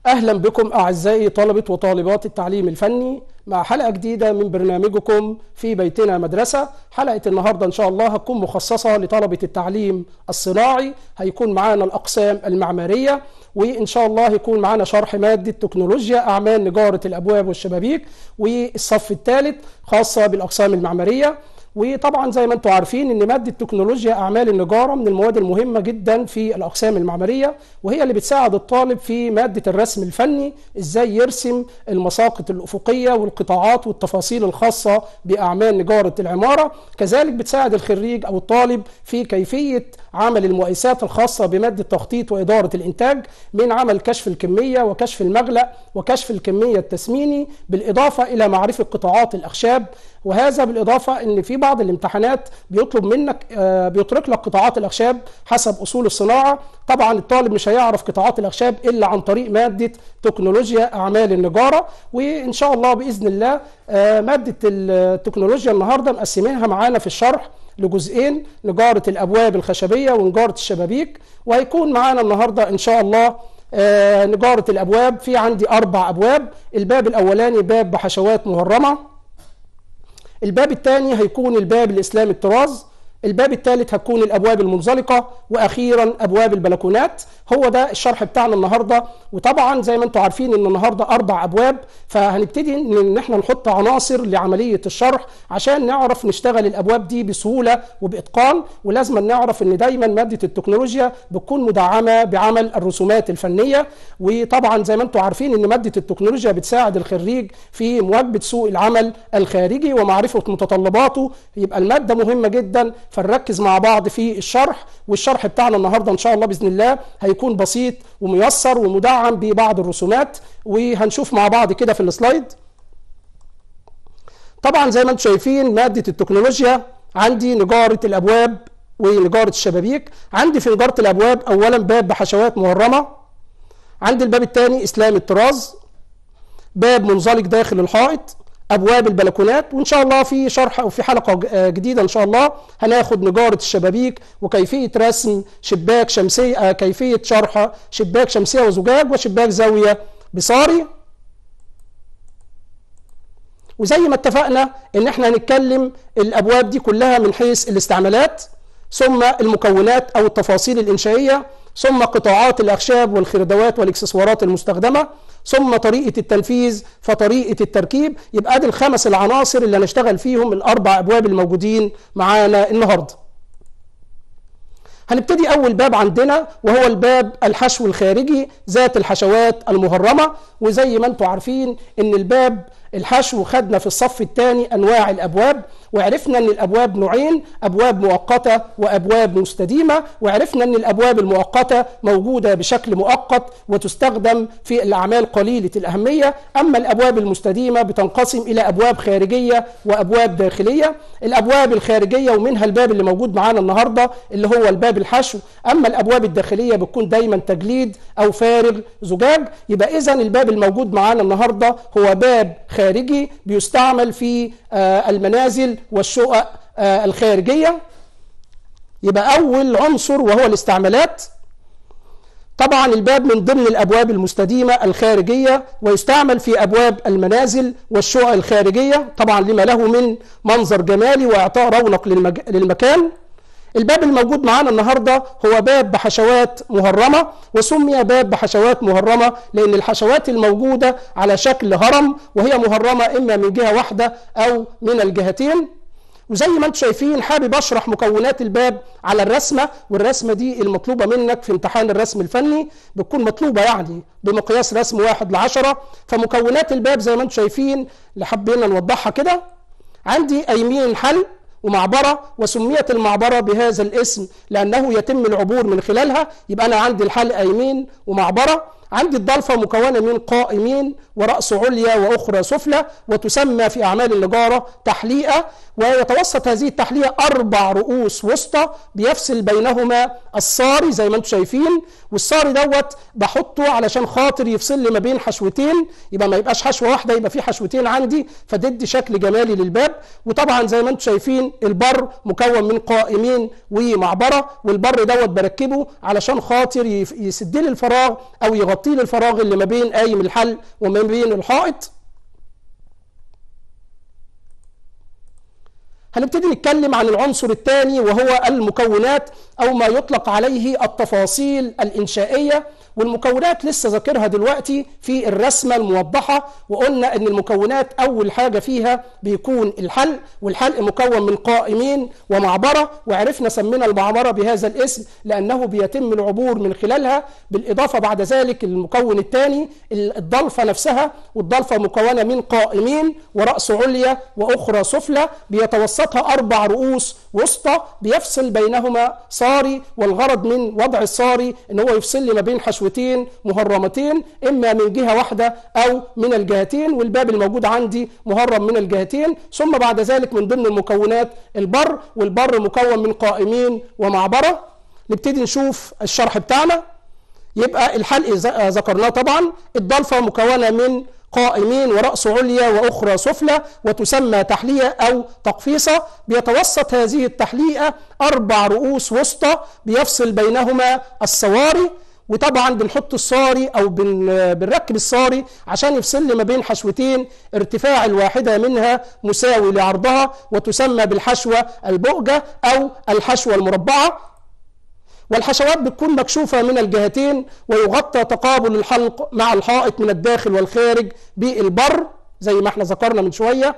أهلا بكم أعزائي طلبة وطالبات التعليم الفني مع حلقة جديدة من برنامجكم في بيتنا مدرسة حلقة النهاردة إن شاء الله هتكون مخصصة لطلبة التعليم الصناعي هيكون معانا الأقسام المعمارية وإن شاء الله هيكون معانا شرح مادة تكنولوجيا أعمال نجارة الأبواب والشبابيك والصف الثالث خاصة بالأقسام المعمارية وطبعا زي ما انتم عارفين ان ماده تكنولوجيا اعمال النجاره من المواد المهمه جدا في الاقسام المعماريه وهي اللي بتساعد الطالب في ماده الرسم الفني ازاي يرسم المساقط الافقيه والقطاعات والتفاصيل الخاصه باعمال نجاره العماره كذلك بتساعد الخريج او الطالب في كيفيه عمل المقايسات الخاصه بماده تخطيط واداره الانتاج من عمل كشف الكميه وكشف المغلق وكشف الكميه التسميني بالاضافه الى معرفه قطاعات الاخشاب وهذا بالاضافه ان في بعض الامتحانات بيطلب منك آه، بيترك لك قطاعات الاخشاب حسب اصول الصناعه طبعا الطالب مش هيعرف قطاعات الاخشاب الا عن طريق ماده تكنولوجيا اعمال النجاره وان شاء الله باذن الله آه، ماده التكنولوجيا النهارده مقسمينها معانا في الشرح لجزئين نجاره الابواب الخشبيه ونجاره الشبابيك وهيكون معانا النهارده ان شاء الله آه، نجاره الابواب في عندي اربع ابواب الباب الاولاني باب بحشوات مهرمه الباب الثاني هيكون الباب الإسلامي الطراز الباب الثالث هتكون الابواب المنزلقه واخيرا ابواب البلكونات هو ده الشرح بتاعنا النهارده وطبعا زي ما انتم عارفين ان النهارده اربع ابواب فهنبتدي ان احنا نحط عناصر لعمليه الشرح عشان نعرف نشتغل الابواب دي بسهوله وباتقان ولازم نعرف ان دايما ماده التكنولوجيا بتكون مدعمه بعمل الرسومات الفنيه وطبعا زي ما انتم عارفين ان ماده التكنولوجيا بتساعد الخريج في مواكبه سوق العمل الخارجي ومعرفه متطلباته يبقى الماده مهمه جدا فنركز مع بعض في الشرح والشرح بتاعنا النهارده ان شاء الله باذن الله هيكون بسيط وميسر ومدعم ببعض الرسومات وهنشوف مع بعض كده في السلايد طبعا زي ما انتم شايفين ماده التكنولوجيا عندي نجاره الابواب ونجاره الشبابيك عندي في نجاره الابواب اولا باب بحشوات مورمه عندي الباب الثاني اسلامي الطراز باب منزلق داخل الحائط ابواب البلكونات وان شاء الله في شرح او في حلقه جديده ان شاء الله هناخد نجاره الشبابيك وكيفيه رسم شباك شمسيه كيفيه شرح شباك شمسيه وزجاج وشباك زاويه بصاري وزي ما اتفقنا ان احنا هنتكلم الابواب دي كلها من حيث الاستعمالات ثم المكونات او التفاصيل الانشائيه ثم قطاعات الاخشاب والخردوات والاكسسوارات المستخدمه ثم طريقه التنفيذ فطريقه التركيب يبقى دي الخمس العناصر اللي هنشتغل فيهم الاربع ابواب الموجودين معانا النهارده هنبتدي أول باب عندنا وهو الباب الحشو الخارجي ذات الحشوات المهرمة وزي ما انتم عارفين ان الباب الحشو خدنا في الصف الثاني أنواع الأبواب وعرفنا أن الأبواب نوعين أبواب مؤقتة وأبواب مستديمة وعرفنا أن الأبواب المؤقتة موجودة بشكل مؤقت وتستخدم في الأعمال قليلة الأهمية أما الأبواب المستديمة بتنقسم إلى أبواب خارجية وأبواب داخلية الأبواب الخارجية ومنها الباب اللي موجود معانا النهاردة اللي هو الباب الحشو أما الأبواب الداخلية بتكون دايما تجليد أو فارغ زجاج يبقى إذا الباب الموجود معانا النهاردة هو باب خارجي بيستعمل في آه، المنازل والشقق آه، الخارجية يبقى أول عنصر وهو الاستعمالات طبعا الباب من ضمن الأبواب المستديمة الخارجية ويستعمل في أبواب المنازل والشقق الخارجية طبعا لما له من منظر جمالي وإعطاء رونق للمكان الباب الموجود معانا النهاردة هو باب بحشوات مهرمة وسمي باب بحشوات مهرمة لأن الحشوات الموجودة على شكل هرم وهي مهرمة إما من جهة واحدة أو من الجهتين وزي ما انتم شايفين حابب اشرح مكونات الباب على الرسمه والرسمه دي المطلوبه منك في امتحان الرسم الفني بتكون مطلوبه يعني بمقياس رسم واحد لعشرة فمكونات الباب زي ما انتم شايفين اللي حبينا نوضحها كده عندي ايمين حل ومعبرة وسميت المعبرة بهذا الاسم لأنه يتم العبور من خلالها يبقى أنا عندي الحلقة يمين ومعبرة عندي الضلفة مكونة من قائمين ورأس عليا وأخرى سفلى وتسمى في أعمال النجارة تحليقة ويتوسط هذه التحلية أربع رؤوس وسطى بيفصل بينهما الصاري زي ما انتم شايفين والصاري دوت بحطه علشان خاطر يفصل لي ما بين حشوتين يبقى ما يبقاش حشوة واحدة يبقى في حشوتين عندي فتدي شكل جمالي للباب وطبعا زي ما انتم شايفين البر مكون من قائمين ومعبرة والبر دوت بركبه علشان خاطر يسد لي الفراغ أو يغطي يغطي لي الفراغ اللي ما بين قايم الحل وما بين الحائط هنبتدي نتكلم عن العنصر الثاني وهو المكونات او ما يطلق عليه التفاصيل الانشائيه والمكونات لسه ذاكرها دلوقتي في الرسمه الموضحه وقلنا ان المكونات اول حاجه فيها بيكون الحلق والحلق مكون من قائمين ومعبره وعرفنا سمينا المعبره بهذا الاسم لانه بيتم العبور من خلالها بالاضافه بعد ذلك المكون الثاني الضلفه نفسها والضلفه مكونه من قائمين وراس عليا واخرى سفلى بيتوسطها اربع رؤوس وسطى بيفصل بينهما صاري والغرض من وضع الصاري ان هو يفصل لي ما بين حشوتين مهرمتين اما من جهه واحده او من الجهتين والباب الموجود عندي مهرم من الجهتين ثم بعد ذلك من ضمن المكونات البر والبر مكون من قائمين ومعبره نبتدي نشوف الشرح بتاعنا يبقى الحلق ذكرناه طبعا الضلفه مكونه من قائمين ورأس عليا وأخرى سفلى وتسمى تحلية أو تقفيصة بيتوسط هذه التحليقة أربع رؤوس وسطى بيفصل بينهما الصواري وطبعا بنحط الصاري او بن بنركب الصاري عشان يفصل لي ما بين حشوتين ارتفاع الواحده منها مساوي لعرضها وتسمى بالحشوه البؤجه او الحشوه المربعه والحشوات بتكون مكشوفة من الجهتين ويغطى تقابل الحلق مع الحائط من الداخل والخارج بالبر زي ما احنا ذكرنا من شوية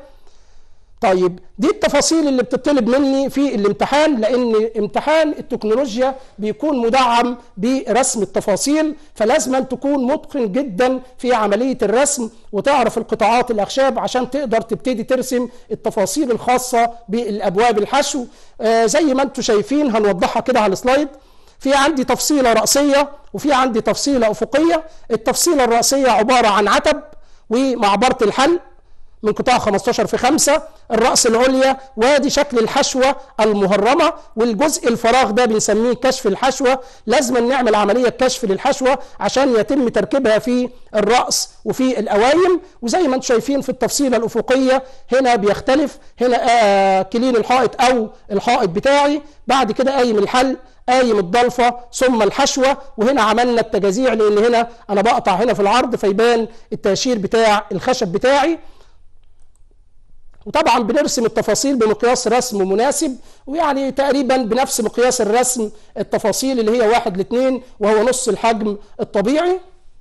طيب دي التفاصيل اللي بتطلب مني في الامتحان لان امتحان التكنولوجيا بيكون مدعم برسم التفاصيل فلازم أن تكون متقن جدا في عملية الرسم وتعرف القطاعات الاخشاب عشان تقدر تبتدي ترسم التفاصيل الخاصة بالابواب الحشو آه زي ما انتم شايفين هنوضحها كده على السلايد في عندي تفصيلة رأسية وفي عندي تفصيلة أفقية التفصيلة الرأسية عبارة عن عتب ومعبرة الحل من قطاع 15 في 5 الرأس العليا وادي شكل الحشوة المهرمة والجزء الفراغ ده بنسميه كشف الحشوة لازم نعمل عملية كشف للحشوة عشان يتم تركيبها في الرأس وفي الأوايم وزي ما انتم شايفين في التفصيلة الأفقية هنا بيختلف هنا آه كلين الحائط أو الحائط بتاعي بعد كده قايم الحل قايم الضلفة ثم الحشوة وهنا عملنا التجازيع لأن هنا أنا بقطع هنا في العرض فيبان التأشير بتاع الخشب بتاعي وطبعا بنرسم التفاصيل بمقياس رسم مناسب ويعني تقريبا بنفس مقياس الرسم التفاصيل اللي هي واحد لاثنين وهو نص الحجم الطبيعي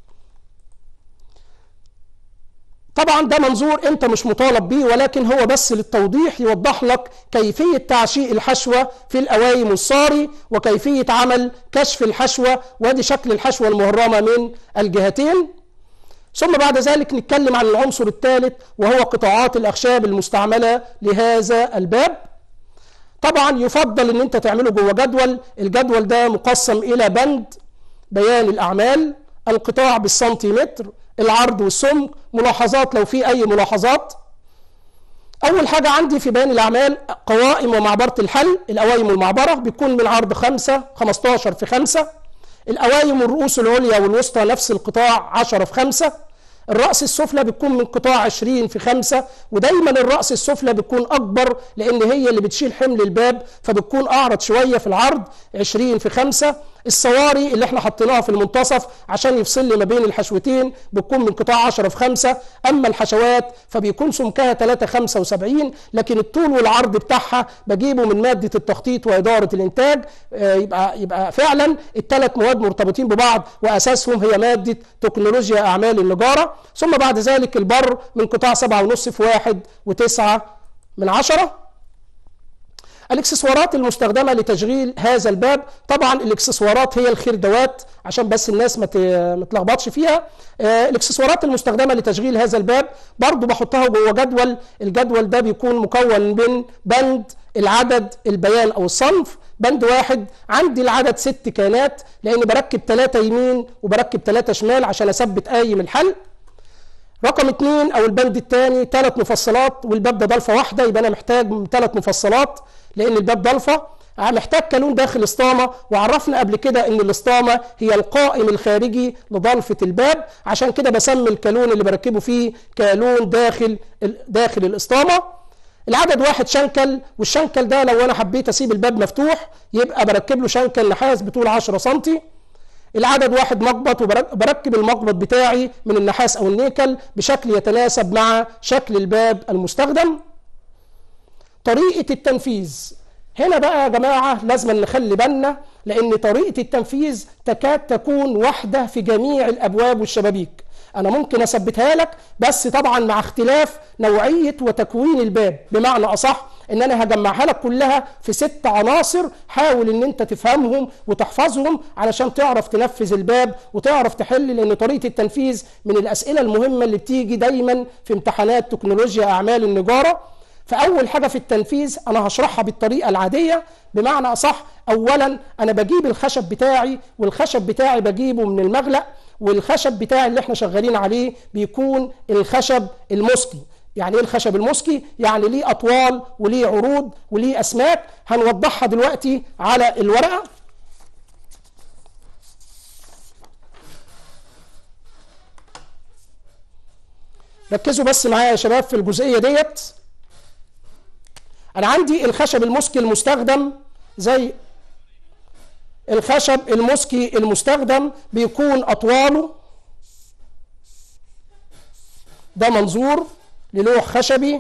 طبعا ده منظور انت مش مطالب بيه ولكن هو بس للتوضيح يوضح لك كيفية تعشيء الحشوة في الأوايم والصاري وكيفية عمل كشف الحشوة وادي شكل الحشوة المهرمة من الجهتين ثم بعد ذلك نتكلم عن العنصر الثالث وهو قطاعات الأخشاب المستعملة لهذا الباب طبعا يفضل ان انت تعمله جوه جدول الجدول ده مقسم الى بند بيان الاعمال القطاع بالسنتيمتر العرض والسمك ملاحظات لو في اي ملاحظات اول حاجه عندي في بيان الاعمال قوائم ومعبره الحل الاوايم والمعبره بيكون من عرض 5 15 في 5 الاوايم والرؤوس العليا والوسطى نفس القطاع 10 في 5 الرأس السفلى بتكون من قطاع 20 في 5 ودايما الرأس السفلى بتكون أكبر لأن هي اللي بتشيل حمل الباب فبتكون أعرض شوية في العرض 20 في 5 الصواري اللي احنا حطيناها في المنتصف عشان يفصل لي ما بين الحشوتين بتكون من قطاع 10 في 5 اما الحشوات فبيكون سمكها 3 75 لكن الطول والعرض بتاعها بجيبه من ماده التخطيط واداره الانتاج آه يبقى يبقى فعلا الثلاث مواد مرتبطين ببعض واساسهم هي ماده تكنولوجيا اعمال النجاره ثم بعد ذلك البر من قطاع 7.5 في 1 و9 من 10 الاكسسوارات المستخدمة لتشغيل هذا الباب طبعا الاكسسوارات هي الخردوات عشان بس الناس ما تلخبطش فيها آه الاكسسوارات المستخدمة لتشغيل هذا الباب برضو بحطها جوه جدول الجدول ده بيكون مكون من بند العدد البيان او الصنف بند واحد عندي العدد ست كانات لان بركب ثلاثة يمين وبركب ثلاثة شمال عشان اثبت قايم الحل رقم اثنين او البند الثاني ثلاث مفصلات والباب ده ضلفه واحده يبقى انا محتاج ثلاث مفصلات لان الباب ضلفه محتاج كالون داخل اسطامه وعرفنا قبل كده ان الاسطامه هي القائم الخارجي لضلفه الباب عشان كده بسمي الكالون اللي بركبه فيه كالون داخل داخل الاسطامه العدد واحد شنكل والشنكل ده لو انا حبيت اسيب الباب مفتوح يبقى بركب له شنكل نحاس بطول 10 سم العدد واحد مقبض وبركب المقبض بتاعي من النحاس او النيكل بشكل يتناسب مع شكل الباب المستخدم طريقة التنفيذ هنا بقى يا جماعة لازم نخلي بالنا لأن طريقة التنفيذ تكاد تكون واحدة في جميع الأبواب والشبابيك أنا ممكن أثبتها لك بس طبعا مع اختلاف نوعية وتكوين الباب بمعنى أصح ان انا هجمعها لك كلها في ست عناصر حاول ان انت تفهمهم وتحفظهم علشان تعرف تنفذ الباب وتعرف تحل لان طريقه التنفيذ من الاسئله المهمه اللي بتيجي دايما في امتحانات تكنولوجيا اعمال النجاره فاول حاجه في التنفيذ انا هشرحها بالطريقه العاديه بمعنى اصح اولا انا بجيب الخشب بتاعي والخشب بتاعي بجيبه من المغلق والخشب بتاعي اللي احنا شغالين عليه بيكون الخشب المسكي يعني ايه الخشب المسكي يعني ليه اطوال وليه عروض وليه اسماك هنوضحها دلوقتي على الورقه ركزوا بس معايا يا شباب في الجزئيه ديت انا عندي الخشب المسكي المستخدم زي الخشب المسكي المستخدم بيكون اطواله ده منظور للوح خشبي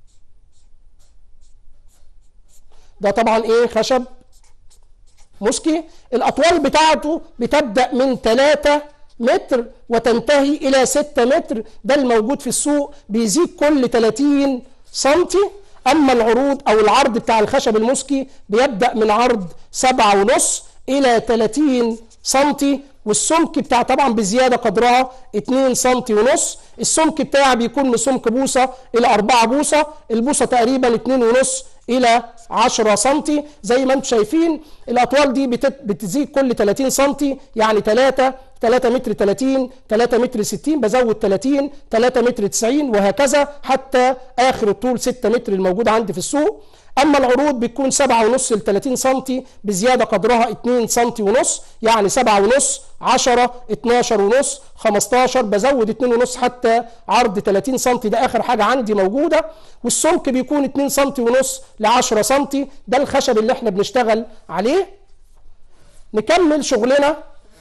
ده طبعا ايه خشب مسكي الاطوال بتاعته بتبدا من 3 متر وتنتهي الى 6 متر ده الموجود في السوق بيزيد كل 30 سنتي اما العروض او العرض بتاع الخشب المسكي بيبدا من عرض 7 ونص الى 30 سنتي والسمك بتاع طبعا بزياده قدرها 2 سم ونص السمك بتاعها بيكون من سمك بوصه الى 4 بوصه البوصه تقريبا 2 ونص الى 10 سم زي ما انتم شايفين الاطوال دي بتزيد كل 30 سم يعني 3 3 متر 30 3 متر 60 بزود 30 3 متر 90 وهكذا حتى اخر الطول 6 متر الموجود عندي في السوق اما العروض بتكون 7 ونص ل 30 سم بزياده قدرها 2 سم ونص يعني 7 ونص 10 12 ونص 15 بزود 2 ونص حتى عرض 30 سم ده اخر حاجه عندي موجوده والسمك بيكون 2 سم ونص ل 10 سم ده الخشب اللي احنا بنشتغل عليه نكمل شغلنا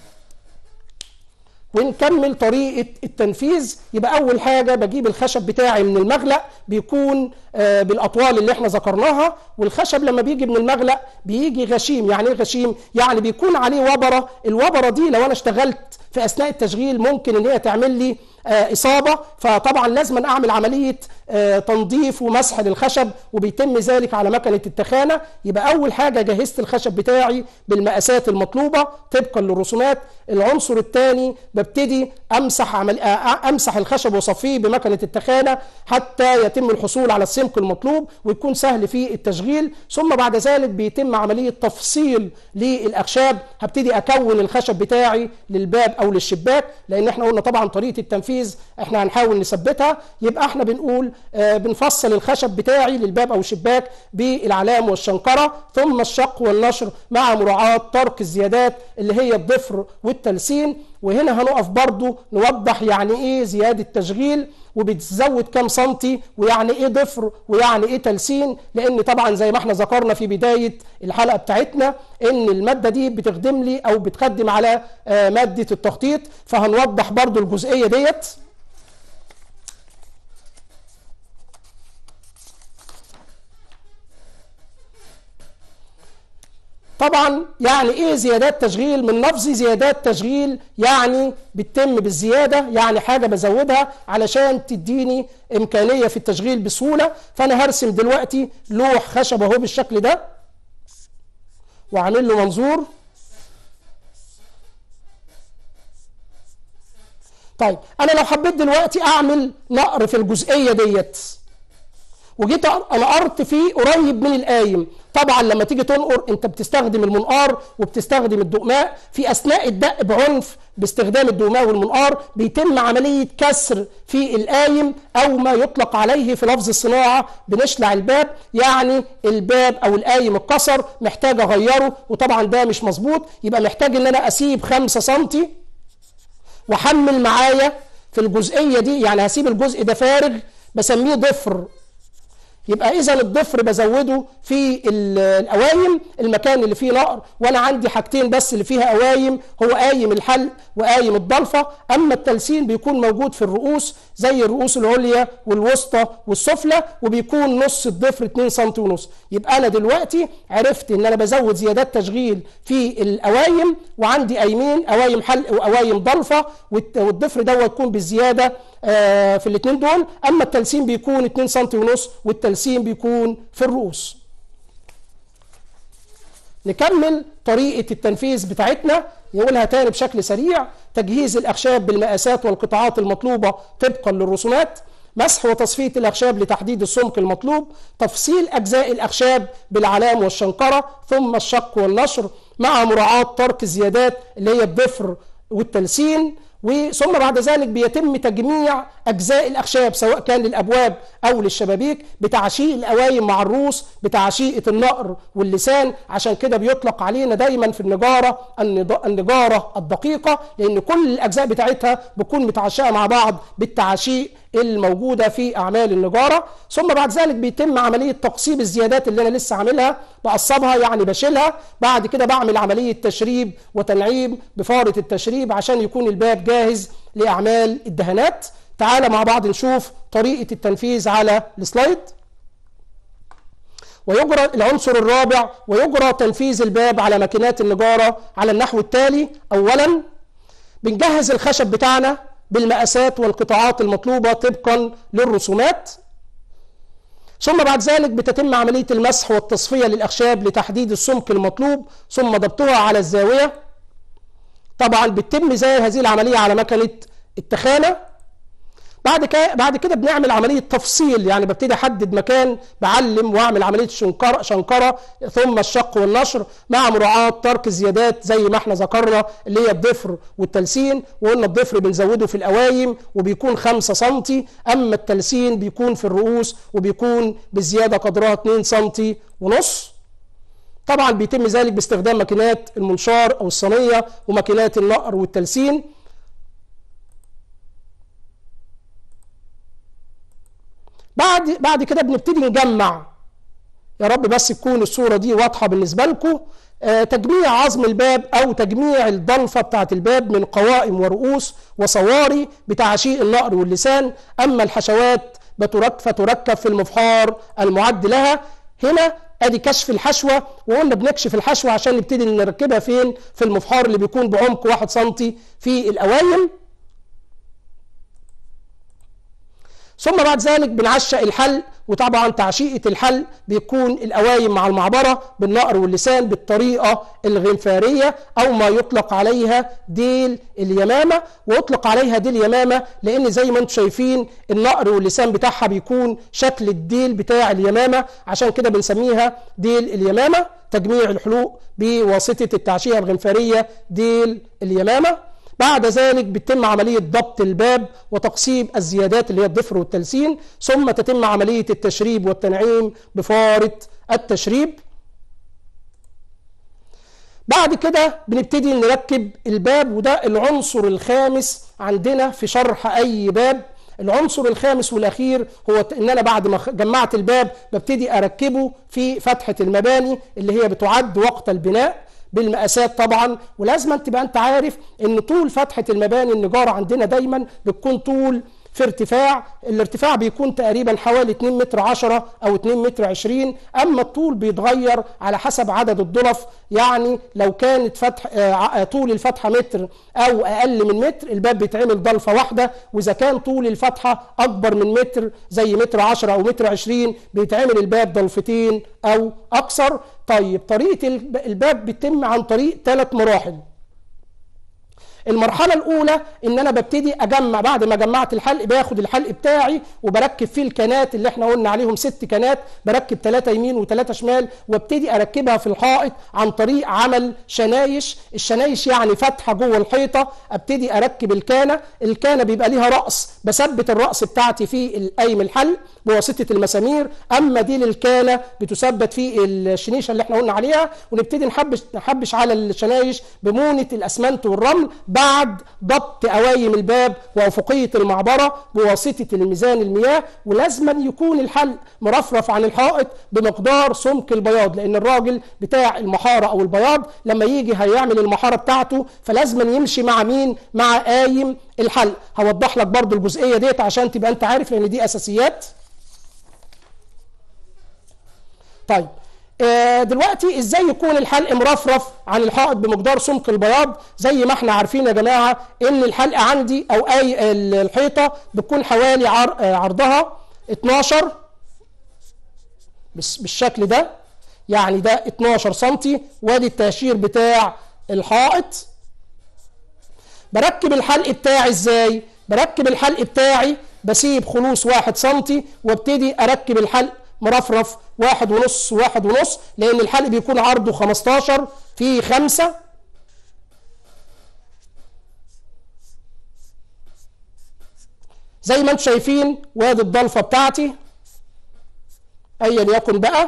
ونكمل طريقة التنفيذ يبقى أول حاجة بجيب الخشب بتاعي من المغلق بيكون آه بالأطوال اللي احنا ذكرناها والخشب لما بيجي من المغلق بيجي غشيم يعني ايه غشيم؟ يعني بيكون عليه وبرة الوبرة دي لو أنا اشتغلت في أثناء التشغيل ممكن إن هي تعمل لي آه إصابة فطبعا لازم أعمل عملية آه تنظيف ومسح للخشب وبيتم ذلك على مكنة التخانة يبقى أول حاجة جهزت الخشب بتاعي بالمقاسات المطلوبة طبقا للرسومات العنصر الثاني ببتدي أمسح عمل آه أمسح الخشب وصفيه بمكنة التخانة حتى يتم الحصول على السمك المطلوب ويكون سهل في التشغيل ثم بعد ذلك بيتم عملية تفصيل للأخشاب هبتدي أكون الخشب بتاعي للباب أو للشباك لأن احنا قلنا طبعا طريقة التنفيذ التنفيذ احنا هنحاول نثبتها يبقى احنا بنقول آه بنفصل الخشب بتاعي للباب او الشباك بالعلام والشنكره ثم الشق والنشر مع مراعاه ترك الزيادات اللي هي الضفر والتلسين وهنا هنقف برضو نوضح يعني ايه زياده تشغيل وبتزود كام سنتي ويعني ايه ضفر ويعني ايه تلسين لان طبعا زي ما احنا ذكرنا في بدايه الحلقه بتاعتنا ان الماده دي بتخدم لي او بتخدم على آه ماده التخطيط فهنوضح برضو الجزئيه ديت طبعا يعني ايه زيادات تشغيل من لفظ زيادات تشغيل يعني بتتم بالزياده يعني حاجه بزودها علشان تديني امكانيه في التشغيل بسهوله فانا هرسم دلوقتي لوح خشب اهو بالشكل ده واعمل له منظور طيب انا لو حبيت دلوقتي اعمل نقر في الجزئيه ديت وجيت نقرت فيه قريب من القايم طبعا لما تيجي تنقر انت بتستخدم المنقار وبتستخدم الدقماء في اثناء الدق بعنف باستخدام الدقماء والمنقار بيتم عمليه كسر في القايم او ما يطلق عليه في لفظ الصناعه بنشلع الباب يعني الباب او القايم اتكسر محتاج اغيره وطبعا ده مش مظبوط يبقى محتاج ان انا اسيب 5 سم واحمل معايا في الجزئيه دي يعني هسيب الجزء ده فارغ بسميه ضفر يبقى اذا الضفر بزوده في ال- القوايم المكان اللي فيه نقر وانا عندي حاجتين بس اللي فيها قوايم هو قايم الحلق وقايم الضلفه اما التلسين بيكون موجود في الرؤوس زي الرؤوس العليا والوسطى والسفلى وبيكون نص الضفر 2 سم ونص يبقى انا دلوقتي عرفت ان انا بزود زيادات تشغيل في القوايم وعندي قايمين قوايم حلق وقوايم ضلفه والت- والضفر دوت يكون بالزياده آه، في الاثنين دول اما التلسين بيكون 2 سم ونص والتلسين بيكون في الرؤوس نكمل طريقة التنفيذ بتاعتنا يقولها تاني بشكل سريع تجهيز الأخشاب بالمقاسات والقطاعات المطلوبة طبقا للرسومات مسح وتصفية الأخشاب لتحديد السمك المطلوب تفصيل أجزاء الأخشاب بالعلام والشنقرة ثم الشق والنشر مع مراعاة ترك الزيادات اللي هي الضفر والتلسين وثم بعد ذلك بيتم تجميع اجزاء الاخشاب سواء كان للابواب او للشبابيك بتعشيق القوايم مع الروس بتعشيقه النقر واللسان عشان كده بيطلق علينا دايما في النجاره النض- النجاره الدقيقه لان كل الاجزاء بتاعتها بتكون متعشقه مع بعض بالتعشيق الموجوده في اعمال النجاره ثم بعد ذلك بيتم عمليه تقصيب الزيادات اللي انا لسه عاملها بقصبها يعني بشيلها بعد كده بعمل عمليه تشريب وتنعيم بفاره التشريب عشان يكون الباب جاهز لاعمال الدهانات تعالى مع بعض نشوف طريقه التنفيذ على السلايد ويجرى العنصر الرابع ويجرى تنفيذ الباب على ماكينات النجاره على النحو التالي اولا بنجهز الخشب بتاعنا بالمقاسات والقطاعات المطلوبة طبقا للرسومات ثم بعد ذلك بتتم عملية المسح والتصفية للأخشاب لتحديد السمك المطلوب ثم ضبطها على الزاوية طبعا بتتم زي هذه العملية على مكنة التخانة بعد كده بعد كده بنعمل عمليه تفصيل يعني ببتدي احدد مكان بعلم واعمل عمليه شنكره شنكره ثم الشق والنشر مع مراعاه ترك الزيادات زي ما احنا ذكرنا اللي هي الضفر والتلسين وقلنا الضفر بنزوده في القوايم وبيكون 5 سم اما التلسين بيكون في الرؤوس وبيكون بزياده قدرها 2 سم ونص طبعا بيتم ذلك باستخدام ماكينات المنشار او الصينيه وماكينات النقر والتلسين بعد بعد كده بنبتدي نجمع يا رب بس تكون الصوره دي واضحه بالنسبه لكم آه تجميع عظم الباب او تجميع الضلفه بتاعه الباب من قوائم ورؤوس وصواري بتعشيق النقر واللسان اما الحشوات بترك فتركب في المفحار المعد لها هنا ادي كشف الحشوه وقلنا بنكشف الحشوه عشان نبتدي نركبها فين في المفحار اللي بيكون بعمق 1 سم في القوايم ثم بعد ذلك بنعشق الحل وطبعا تعشيقة الحل بيكون القوايم مع المعبرة بالنقر واللسان بالطريقة الغنفارية أو ما يطلق عليها ديل اليمامة ويطلق عليها ديل يمامة لأن زي ما انتم شايفين النقر واللسان بتاعها بيكون شكل الديل بتاع اليمامة عشان كده بنسميها ديل اليمامة تجميع الحلوق بواسطة التعشية الغنفارية ديل اليمامة بعد ذلك بتتم عملية ضبط الباب وتقسيم الزيادات اللي هي الضفر والتلسين ثم تتم عملية التشريب والتنعيم بفارة التشريب بعد كده بنبتدي نركب الباب وده العنصر الخامس عندنا في شرح أي باب العنصر الخامس والاخير هو ان انا بعد ما جمعت الباب ببتدي اركبه في فتحه المباني اللي هي بتعد وقت البناء بالمقاسات طبعا ولازم تبقى انت عارف ان طول فتحه المباني النجاره عندنا دايما بتكون طول في ارتفاع الارتفاع بيكون تقريبا حوالي 2 متر 10 او 2 متر 20 اما الطول بيتغير على حسب عدد الضلف يعني لو كانت فتح آه طول الفتحه متر او اقل من متر الباب بيتعمل ضلفه واحده واذا كان طول الفتحه اكبر من متر زي متر 10 او متر 20 بيتعمل الباب ضلفتين او اكثر طيب طريقه الباب بتتم عن طريق ثلاث مراحل المرحلة الأولى إن أنا ببتدي أجمع بعد ما جمعت الحلق باخد الحلق بتاعي وبركب فيه الكنات اللي احنا قلنا عليهم ست كنات بركب ثلاثة يمين وثلاثة شمال وابتدي أركبها في الحائط عن طريق عمل شنايش الشنايش يعني فتحة جوه الحيطة ابتدي أركب الكانة الكانة بيبقى ليها رأس بثبت الرأس بتاعتي في القايم الحل بواسطة المسامير أما دي للكانة بتثبت في الشنيشة اللي احنا قلنا عليها ونبتدي نحبش نحبش على الشنايش بمونة الأسمنت والرمل بعد ضبط قوايم الباب وأفقية المعبرة بواسطة الميزان المياه ولازما يكون الحلق مرفرف عن الحائط بمقدار سمك البياض لأن الراجل بتاع المحارة أو البياض لما يجي هيعمل المحارة بتاعته فلازما يمشي مع مين؟ مع قايم الحلق هوضح لك برضو الجزئية ديت عشان تبقى أنت عارف لأن دي أساسيات طيب آه، دلوقتي ازاي يكون الحلق مرفرف عن الحائط بمقدار سمك البياض زي ما احنا عارفين يا جماعه ان الحلقه عندي او اي الحيطه بتكون حوالي عر- آه، عرضها 12 بس- بالشكل ده يعني ده 12 سنتي وادي التهشير بتاع الحائط بركب الحلق بتاعي ازاي بركب الحلق بتاعي بسيب خلوص واحد سنتي وابتدي اركب الحلق مرفرف واحد ونص واحد ونص لان الحلق بيكون عرضه 15 في خمسة زي ما انتم شايفين وادي الضلفة بتاعتي ايا يكن بقى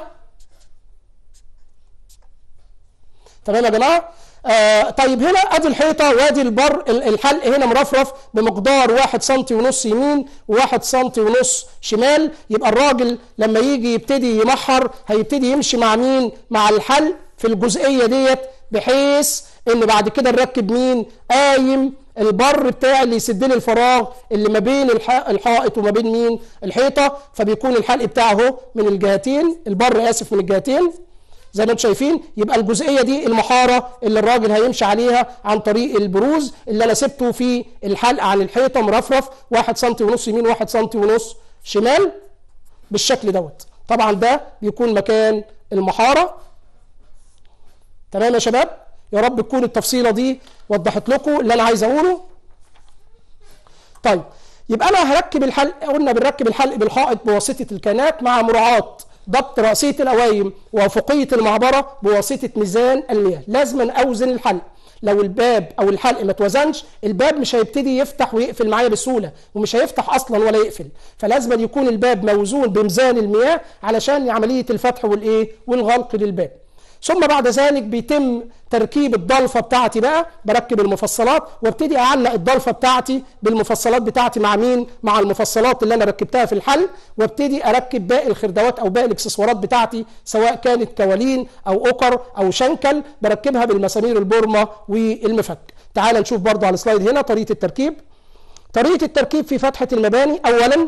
تمام يا جماعه آه طيب هنا ادي الحيطه وادي البر ال- الحلق هنا مرفرف بمقدار واحد سنتي ونص يمين وواحد سنتي ونص شمال يبقى الراجل لما يجي يبتدي يمحر هيبتدي يمشي مع مين مع الحلق في الجزئيه ديت بحيث ان بعد كده نركب مين قايم البر بتاعي اللي يسد لي الفراغ اللي ما بين الح- الحائط وما بين مين الحيطه فبيكون الحلق بتاعه اهو من الجهتين البر اسف من الجهتين زي ما انتم شايفين يبقى الجزئيه دي المحاره اللي الراجل هيمشي عليها عن طريق البروز اللي انا سبته في الحلق عن الحيطه مرفرف 1 سم ونص يمين 1 سم ونص شمال بالشكل دوت طبعا ده بيكون مكان المحاره تمام يا شباب يا رب تكون التفصيله دي وضحت لكم اللي انا عايز اقوله طيب يبقى انا هركب الحلق قلنا بنركب الحلق بالحائط بواسطه الكانات مع مراعاه ضبط راسيه الاوايم وافقيه المعبره بواسطه ميزان المياه لازم اوزن الحلق لو الباب او الحلق ما توزنش الباب مش هيبتدي يفتح ويقفل معايا بسهوله ومش هيفتح اصلا ولا يقفل فلازم يكون الباب موزون بميزان المياه علشان عمليه الفتح والايه والغلق للباب ثم بعد ذلك بيتم تركيب الضلفه بتاعتي بقى بركب المفصلات وابتدي اعلق الضلفه بتاعتي بالمفصلات بتاعتي مع مين مع المفصلات اللي انا ركبتها في الحل وابتدي اركب باقي الخردوات او باقي الاكسسوارات بتاعتي سواء كانت كوالين او اوكر او شنكل بركبها بالمسامير البورمه والمفك تعال نشوف برضو على السلايد هنا طريقه التركيب طريقه التركيب في فتحه المباني اولا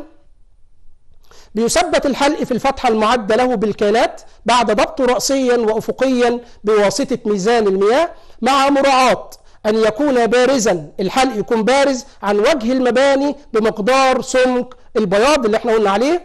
بيثبت الحلق في الفتحة المعدة له بالكانات بعد ضبطه رأسيا وأفقيا بواسطة ميزان المياه مع مراعاة أن يكون بارزا الحلق يكون بارز عن وجه المباني بمقدار سمك البياض اللي احنا قلنا عليه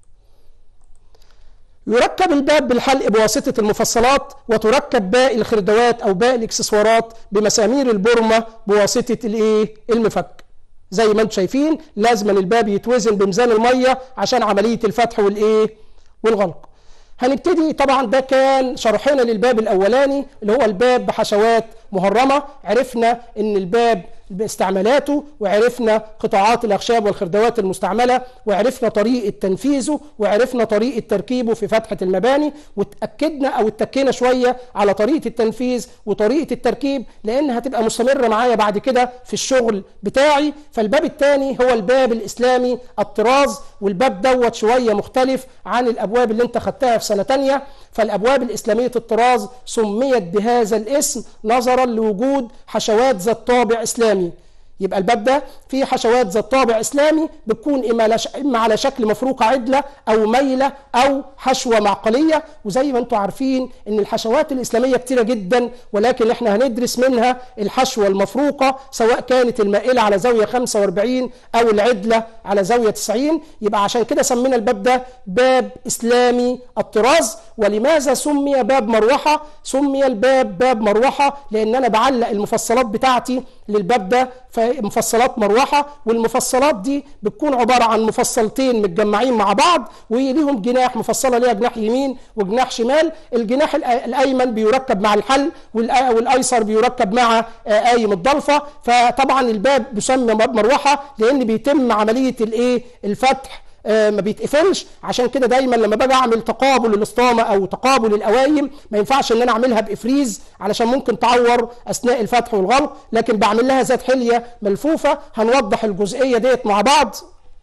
يركب الباب بالحلق بواسطة المفصلات وتركب باقي الخردوات أو باقي الإكسسوارات بمسامير البرمة بواسطة الإيه؟ المفك زي ما انتم شايفين لازم الباب يتوزن بميزان الميه عشان عمليه الفتح والايه والغلق هنبتدي طبعا ده كان شرحنا للباب الاولاني اللي هو الباب بحشوات مهرمه عرفنا ان الباب باستعمالاته وعرفنا قطاعات الاخشاب والخردوات المستعمله وعرفنا طريقه تنفيذه وعرفنا طريقه تركيبه في فتحه المباني واتاكدنا او اتكينا شويه على طريقه التنفيذ وطريقه التركيب لان هتبقى مستمره معايا بعد كده في الشغل بتاعي فالباب الثاني هو الباب الاسلامي الطراز والباب دوت شويه مختلف عن الابواب اللي انت خدتها في سنه ثانيه فالابواب الاسلاميه الطراز سميت بهذا الاسم نظرا لوجود حشوات ذات طابع اسلامي يبقى الباب ده فيه حشوات ذات طابع اسلامي بتكون اما لش... اما على شكل مفروقه عدله او ميله او حشوه معقليه وزي ما انتم عارفين ان الحشوات الاسلاميه كتيره جدا ولكن احنا هندرس منها الحشوه المفروقه سواء كانت المائله على زاويه 45 او العدله على زاويه 90 يبقى عشان كده سمينا الباب ده باب اسلامي الطراز ولماذا سمي باب مروحه سمي الباب باب مروحه لان انا بعلق المفصلات بتاعتي للباب ده مفصلات مروحه والمفصلات دي بتكون عباره عن مفصلتين متجمعين مع بعض وليهم جناح مفصله ليها جناح يمين وجناح شمال الجناح الايمن بيركب مع الحل والايسر بيركب مع قايم الضلفه فطبعا الباب بيسمى مروحه لان بيتم عمليه الايه الفتح آه، ما بيتقفلش عشان كده دايما لما باجي اعمل تقابل الاسطامه او تقابل القوايم ما ينفعش ان انا اعملها بافريز علشان ممكن تعور اثناء الفتح والغلق لكن بعمل لها ذات حليه ملفوفه هنوضح الجزئيه ديت مع بعض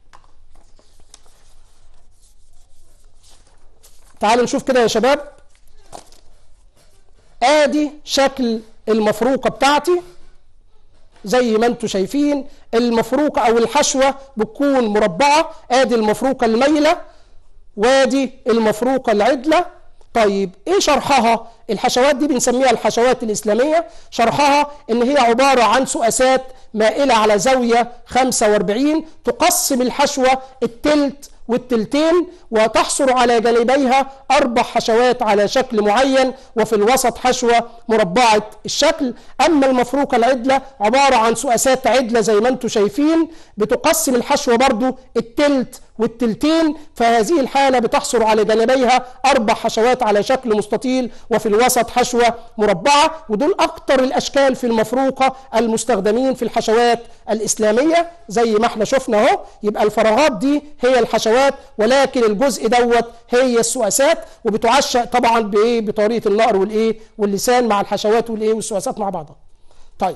تعالوا نشوف كده يا شباب ادي شكل المفروقه بتاعتي زي ما انتم شايفين المفروقه او الحشوه بتكون مربعه ادي المفروقه المايله وادي المفروقه العدله طيب ايه شرحها الحشوات دي بنسميها الحشوات الاسلاميه شرحها ان هي عباره عن سؤاسات مائله على زاويه 45 تقسم الحشوه التلت والتلتين وتحصر على جانبيها أربع حشوات على شكل معين وفي الوسط حشوة مربعة الشكل أما المفروقة العدلة عبارة عن سؤاسات عدلة زي ما انتم شايفين بتقسم الحشوة برضو التلت والتلتين فهذه الحالة بتحصر على جانبيها أربع حشوات على شكل مستطيل وفي الوسط حشوة مربعة ودول أكتر الأشكال في المفروقة المستخدمين في الحشوات الإسلامية زي ما احنا شفنا اهو يبقى الفراغات دي هي الحشوات ولكن الجزء دوت هي السؤاسات وبتعشق طبعا بايه بطريقه النقر والايه واللسان مع الحشوات والايه والسؤاسات مع بعضها طيب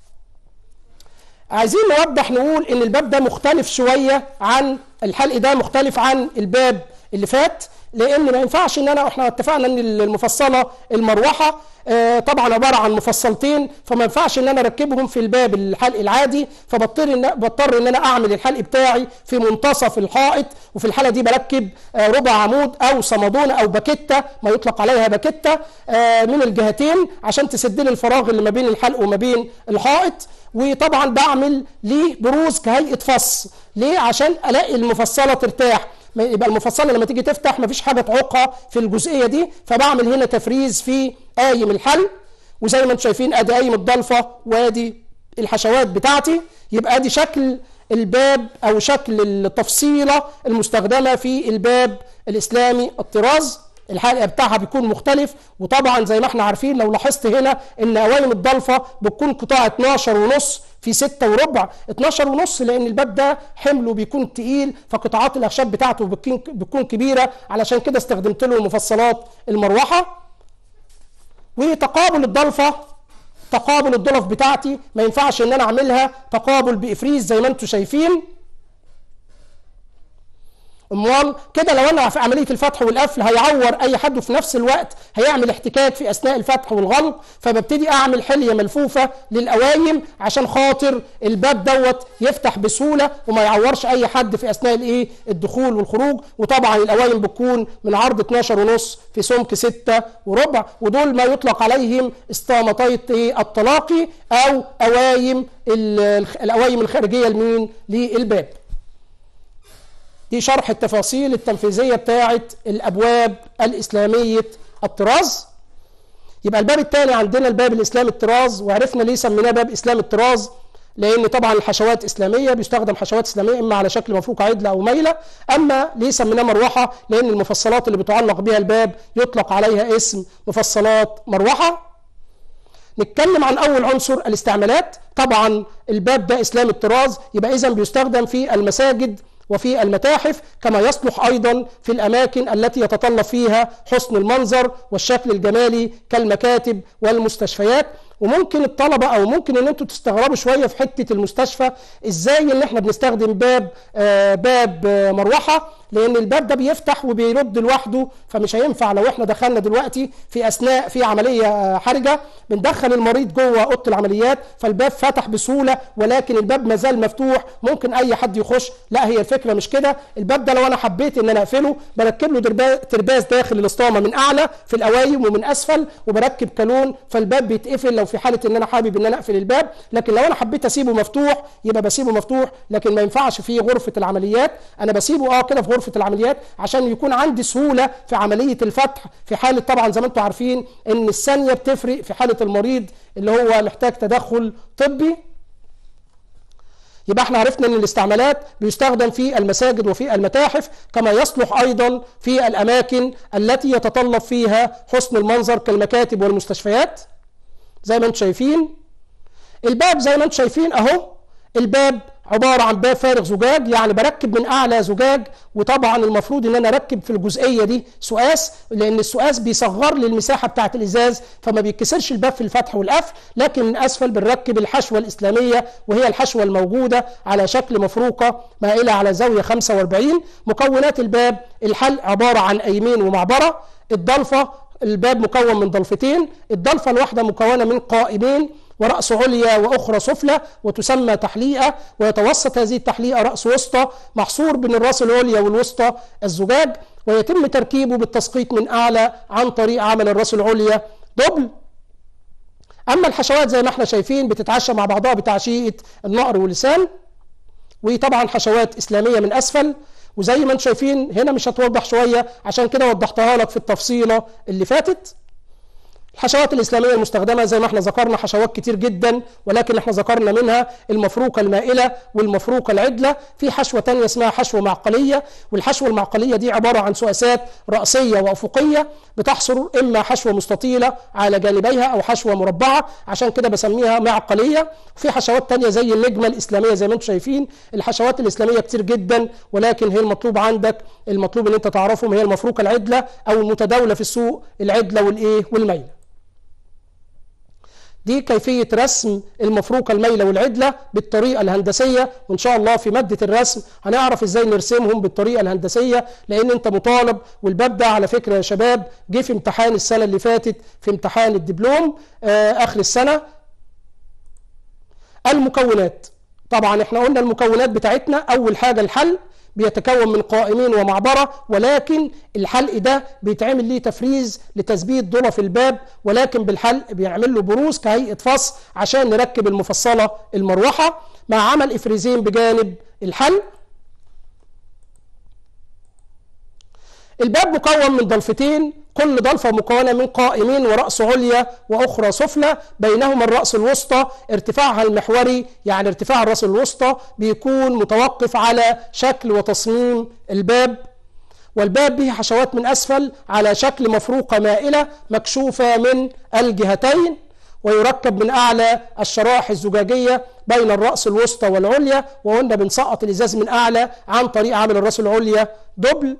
عايزين نوضح نقول ان الباب ده مختلف شويه عن الحلق ده مختلف عن الباب اللي فات لان ما ينفعش ان انا احنا اتفقنا ان المفصله المروحه آه، طبعا عباره عن مفصلتين فما ينفعش ان انا اركبهم في الباب الحلق العادي فبضطر ان بضطر ان انا اعمل الحلق بتاعي في منتصف الحائط وفي الحاله دي بركب آه، ربع عمود او صمدونه او باكيته ما يطلق عليها باكيته آه، من الجهتين عشان تسد لي الفراغ اللي ما بين الحلق وما بين الحائط وطبعا بعمل ليه بروز كهيئه فص ليه عشان الاقي المفصله ترتاح ما يبقى المفصله لما تيجي تفتح مفيش حاجه تعوقها في الجزئيه دي فبعمل هنا تفريز في قايم الحل وزي ما انتم شايفين ادي قايم الضلفه وادي الحشوات بتاعتي يبقى ادي شكل الباب او شكل التفصيله المستخدمه في الباب الاسلامي الطراز الحلقه بتاعها بيكون مختلف وطبعا زي ما احنا عارفين لو لاحظت هنا ان قوايم الضلفه بتكون قطاع 12 ونص في 6 وربع 12 ونص لان الباب ده حمله بيكون تقيل فقطاعات الاخشاب بتاعته بتكون بتكون كبيره علشان كده استخدمت له المفصلات المروحه وتقابل الضلفه تقابل الضلف بتاعتي ما ينفعش ان انا اعملها تقابل بافريز زي ما انتم شايفين امال كده لو انا في عمليه الفتح والقفل هيعور اي حد وفي نفس الوقت هيعمل احتكاك في اثناء الفتح والغلق فببتدي اعمل حليه ملفوفه للقوايم عشان خاطر الباب دوت يفتح بسهوله وما يعورش اي حد في اثناء الايه الدخول والخروج وطبعا القوايم بتكون من عرض 12 ونص في سمك 6 وربع ودول ما يطلق عليهم اسطامتي ايه التلاقي او قوايم القوايم الخارجيه لمين للباب دي شرح التفاصيل التنفيذية بتاعة الأبواب الإسلامية الطراز يبقى الباب الثاني عندنا الباب الإسلامي الطراز وعرفنا ليه سميناه باب إسلام الطراز لأن طبعا الحشوات إسلامية بيستخدم حشوات إسلامية إما على شكل مفروق عدلة أو ميلة أما ليه سميناه مروحة لأن المفصلات اللي بتعلق بها الباب يطلق عليها اسم مفصلات مروحة نتكلم عن أول عنصر الاستعمالات طبعا الباب ده إسلام الطراز يبقى إذا بيستخدم في المساجد وفي المتاحف كما يصلح أيضا في الأماكن التي يتطلب فيها حسن المنظر والشكل الجمالي كالمكاتب والمستشفيات وممكن الطلبه او ممكن ان انتوا تستغربوا شويه في حته المستشفى ازاي ان احنا بنستخدم باب آه باب آه مروحه لان الباب ده بيفتح وبيرد لوحده فمش هينفع لو احنا دخلنا دلوقتي في اثناء في عمليه آه حرجه بندخل المريض جوه اوضه العمليات فالباب فتح بسهوله ولكن الباب ما زال مفتوح ممكن اي حد يخش لا هي الفكره مش كده الباب ده لو انا حبيت ان انا اقفله بركب له ترباز داخل الاسطامه من اعلى في القوايم ومن اسفل وبركب كالون فالباب بيتقفل لو في حاله ان انا حابب ان انا اقفل الباب لكن لو انا حبيت اسيبه مفتوح يبقى بسيبه مفتوح لكن ما ينفعش في غرفه العمليات انا بسيبه اه كده في غرفه العمليات عشان يكون عندي سهوله في عمليه الفتح في حاله طبعا زي ما انتم عارفين ان الثانيه بتفرق في حاله المريض اللي هو محتاج تدخل طبي يبقى احنا عرفنا ان الاستعمالات بيستخدم في المساجد وفي المتاحف كما يصلح ايضا في الاماكن التي يتطلب فيها حسن المنظر كالمكاتب والمستشفيات زي ما انتم شايفين الباب زي ما انتم شايفين اهو الباب عباره عن باب فارغ زجاج يعني بركب من اعلى زجاج وطبعا المفروض ان انا اركب في الجزئيه دي سؤاس لان السؤاس بيصغر لي المساحه بتاعه الازاز فما بيتكسرش الباب في الفتح والقفل لكن من اسفل بنركب الحشوه الاسلاميه وهي الحشوه الموجوده على شكل مفروقه مائله على زاويه 45 مكونات الباب الحلق عباره عن ايمين ومعبره الضلفه الباب مكون من ضلفتين الضلفه الواحده مكونه من قائمين ورأس عليا وأخرى سفلى وتسمى تحليقة ويتوسط هذه التحليقة رأس وسطى محصور بين الرأس العليا والوسطى الزجاج ويتم تركيبه بالتسقيط من أعلى عن طريق عمل الرأس العليا دبل أما الحشوات زي ما احنا شايفين بتتعشى مع بعضها بتعشيقة النقر واللسان وطبعا حشوات إسلامية من أسفل وزي ما انتم شايفين هنا مش هتوضح شوية عشان كده وضحتها لك في التفصيلة اللي فاتت الحشوات الإسلامية المستخدمة زي ما احنا ذكرنا حشوات كتير جدا ولكن احنا ذكرنا منها المفروقة المائلة والمفروقة العدلة في حشوة تانية اسمها حشوة معقلية والحشوة المعقلية دي عبارة عن سؤاسات رأسية وأفقية بتحصر إما حشوة مستطيلة على جانبيها أو حشوة مربعة عشان كده بسميها معقلية في حشوات تانية زي النجمة الإسلامية زي ما انتم شايفين الحشوات الإسلامية كتير جدا ولكن هي المطلوب عندك المطلوب ان انت تعرفهم هي المفروقة العدلة أو المتداولة في السوق العدلة والإيه والميلة دي كيفية رسم المفروقة الميلة والعدلة بالطريقة الهندسية وإن شاء الله في مادة الرسم هنعرف إزاي نرسمهم بالطريقة الهندسية لأن أنت مطالب والباب ده على فكرة يا شباب جه في امتحان السنة اللي فاتت في امتحان الدبلوم آه آخر السنة المكونات طبعا احنا قلنا المكونات بتاعتنا أول حاجة الحل بيتكون من قائمين ومعبرة ولكن الحلق ده بيتعمل ليه تفريز لتثبيت ضلف الباب ولكن بالحلق بيعمل له بروز كهيئة فص عشان نركب المفصلة المروحة مع عمل إفريزين بجانب الحلق الباب مكون من ضلفتين كل ضلفة مكونة من قائمين ورأس عليا وأخرى سفلى بينهما الرأس الوسطى ارتفاعها المحوري يعني ارتفاع الرأس الوسطى بيكون متوقف على شكل وتصميم الباب والباب به حشوات من أسفل على شكل مفروقة مائلة مكشوفة من الجهتين ويركب من أعلى الشرائح الزجاجية بين الرأس الوسطى والعليا وقلنا بنسقط الإزاز من أعلى عن طريق عمل الرأس العليا دبل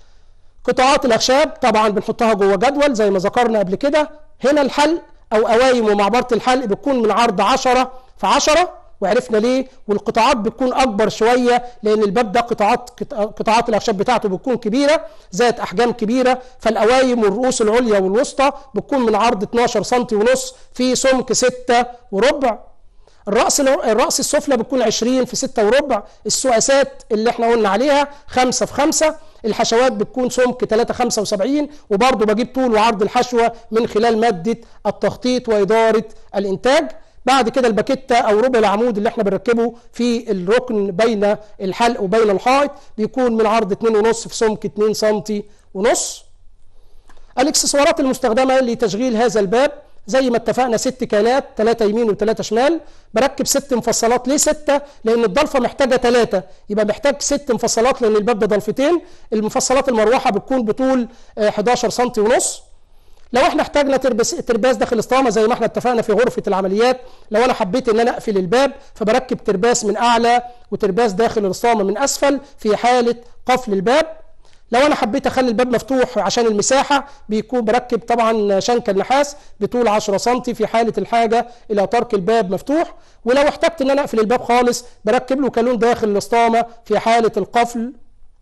قطاعات الأخشاب طبعا بنحطها جوه جدول زي ما ذكرنا قبل كده هنا الحلق أو قوايم ومعبرة الحلق بتكون من عرض 10 في 10 وعرفنا ليه والقطاعات بتكون اكبر شويه لان الباب ده قطاعات قطاعات الاخشاب بتاعته بتكون كبيره ذات احجام كبيره فالقوايم والرؤوس العليا والوسطى بتكون من عرض 12 سم ونص في سمك 6 وربع الرأس الرأس السفلى بتكون 20 في 6 وربع السؤاسات اللي احنا قلنا عليها 5 في 5 الحشوات بتكون سمك 3 75 وبرضه بجيب طول وعرض الحشوه من خلال ماده التخطيط واداره الانتاج بعد كده الباكيتة او ربع العمود اللي احنا بنركبه في الركن بين الحلق وبين الحائط بيكون من عرض 2.5 في سمك 2 سم ونص الاكسسوارات المستخدمه لتشغيل هذا الباب زي ما اتفقنا ست كانات ثلاثة يمين وثلاثة شمال بركب ست مفصلات ليه ستة؟ لأن الضلفة محتاجة ثلاثة يبقى محتاج ست مفصلات لأن الباب ده ضلفتين المفصلات المروحة بتكون بطول 11 سم ونص لو احنا احتاجنا تربس ترباس داخل اسطوانه زي ما احنا اتفقنا في غرفه العمليات لو انا حبيت ان انا اقفل الباب فبركب ترباس من اعلى وترباس داخل الاسطوانه من اسفل في حاله قفل الباب لو انا حبيت اخلي الباب مفتوح عشان المساحه بيكون بركب طبعا شنكه النحاس بطول 10 سم في حاله الحاجه الى ترك الباب مفتوح ولو احتجت ان انا اقفل الباب خالص بركب له كالون داخل الاسطوانه في حاله القفل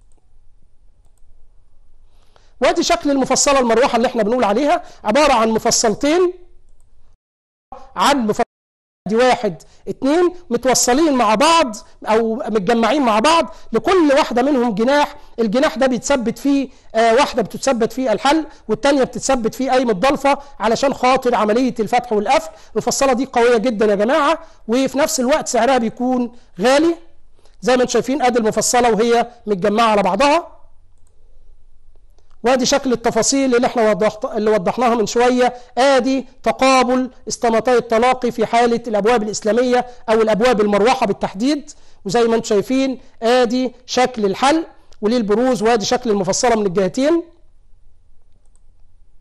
وادي شكل المفصله المروحه اللي احنا بنقول عليها عباره عن مفصلتين عن مفصل دي واحد اتنين متوصلين مع بعض او متجمعين مع بعض لكل واحده منهم جناح الجناح ده بيتثبت فيه آه واحده بتتثبت فيه الحل والتانيه بتتثبت فيه قايمه ضلفه علشان خاطر عمليه الفتح والقفل المفصله دي قويه جدا يا جماعه وفي نفس الوقت سعرها بيكون غالي زي ما انتم شايفين ادي المفصله وهي متجمعه على بعضها وادي شكل التفاصيل اللي احنا وضحت اللي وضحناها من شويه ادي تقابل استماتي التلاقي في حاله الابواب الاسلاميه او الابواب المروحه بالتحديد وزي ما انتم شايفين ادي شكل الحل وليه البروز وادي شكل المفصله من الجهتين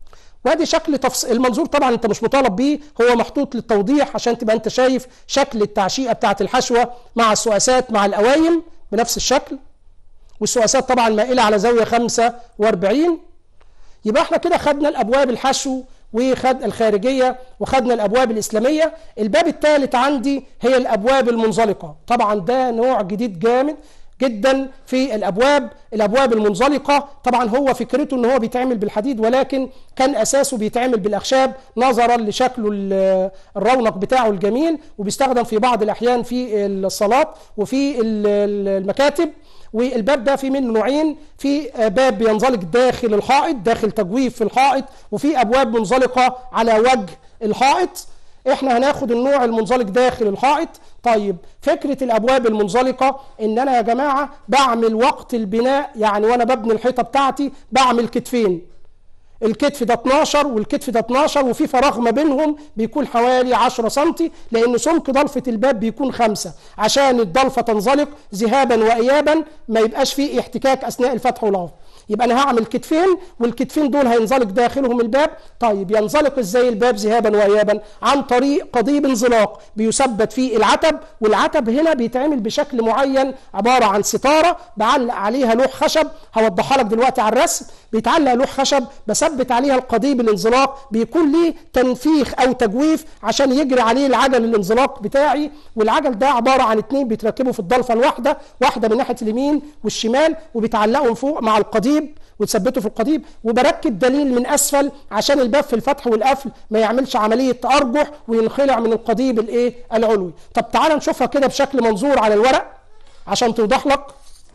وادي شكل تفص... المنظور طبعا انت مش مطالب بيه هو محطوط للتوضيح عشان تبقى انت شايف شكل التعشيقه بتاعه الحشوه مع السؤاسات مع القوايم بنفس الشكل والسؤاسات طبعا مائله على زاويه 45 يبقى احنا كده خدنا الابواب الحشو وخد الخارجيه وخدنا الابواب الاسلاميه الباب الثالث عندي هي الابواب المنزلقه طبعا ده نوع جديد جامد جدا في الابواب الابواب المنزلقه طبعا هو فكرته ان هو بيتعمل بالحديد ولكن كان اساسه بيتعمل بالاخشاب نظرا لشكله ال- الرونق بتاعه الجميل وبيستخدم في بعض الاحيان في الصالات وفي ال- ال- المكاتب والباب ده في منه نوعين في باب بينزلق داخل الحائط داخل تجويف في الحائط وفي ابواب منزلقه على وجه الحائط احنا هناخد النوع المنزلق داخل الحائط طيب فكرة الابواب المنزلقة ان انا يا جماعة بعمل وقت البناء يعني وانا ببني الحيطة بتاعتي بعمل كتفين الكتف ده 12 والكتف ده 12 وفي فراغ ما بينهم بيكون حوالي 10 سم لان سمك ضلفه الباب بيكون 5 عشان الضلفه تنزلق ذهابا وايابا ما يبقاش فيه احتكاك اثناء الفتح والغلق يبقى انا هعمل كتفين والكتفين دول هينزلق داخلهم الباب طيب ينزلق ازاي الباب ذهابا وايابا عن طريق قضيب انزلاق بيثبت فيه العتب والعتب هنا بيتعمل بشكل معين عباره عن ستاره بعلق عليها لوح خشب هوضحها لك دلوقتي على الرسم بيتعلق لوح خشب بثبت عليها القضيب الانزلاق بيكون ليه تنفيخ او تجويف عشان يجري عليه العجل الانزلاق بتاعي والعجل ده عباره عن اتنين بيتركبوا في الضلفه الواحده واحده من ناحيه اليمين والشمال وبيتعلقوا فوق مع القضيب وتثبته في القضيب وبركب دليل من اسفل عشان الباب في الفتح والقفل ما يعملش عمليه تارجح وينخلع من القضيب الايه العلوي طب تعال نشوفها كده بشكل منظور على الورق عشان توضح لك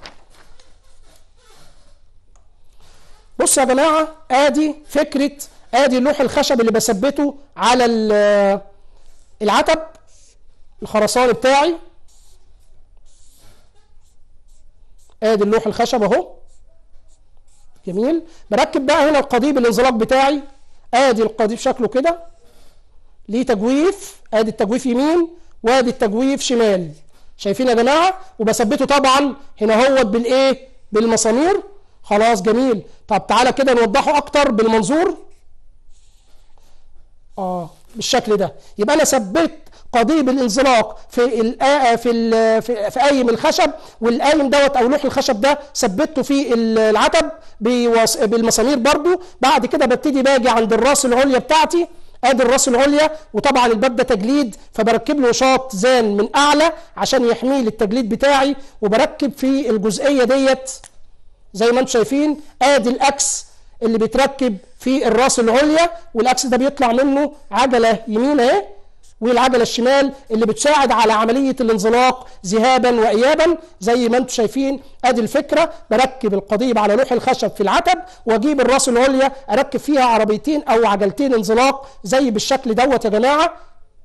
بص يا جماعه ادي فكره ادي اللوح الخشب اللي بثبته على ال- العتب الخرساني بتاعي ادي اللوح الخشب اهو جميل بركب بقى هنا القضيب الانزلاق بتاعي ادي القضيب شكله كده ليه تجويف ادي التجويف يمين وادي التجويف شمال شايفين يا جماعه وبثبته طبعا هنا هوت بالايه بالمسامير خلاص جميل طب تعالى كده نوضحه اكتر بالمنظور اه بالشكل ده يبقى انا ثبت قضيب الانزلاق في الآ... في ال... في, في قايم الخشب والقايم دوت او لوح الخشب ده ثبته في العتب بوص... بالمسامير برضو بعد كده ببتدي باجي عند الراس العليا بتاعتي ادي الراس العليا وطبعا الباب ده تجليد فبركب له شاط زان من اعلى عشان يحميه للتجليد بتاعي وبركب في الجزئيه ديت زي ما انتم شايفين ادي الاكس اللي بيتركب في الراس العليا والاكس ده بيطلع منه عجله يمين اهي والعجله الشمال اللي بتساعد على عمليه الانزلاق ذهابا وايابا زي ما انتم شايفين ادي الفكره بركب القضيب على لوح الخشب في العتب واجيب الراس العليا اركب فيها عربيتين او عجلتين انزلاق زي بالشكل دوت يا جماعه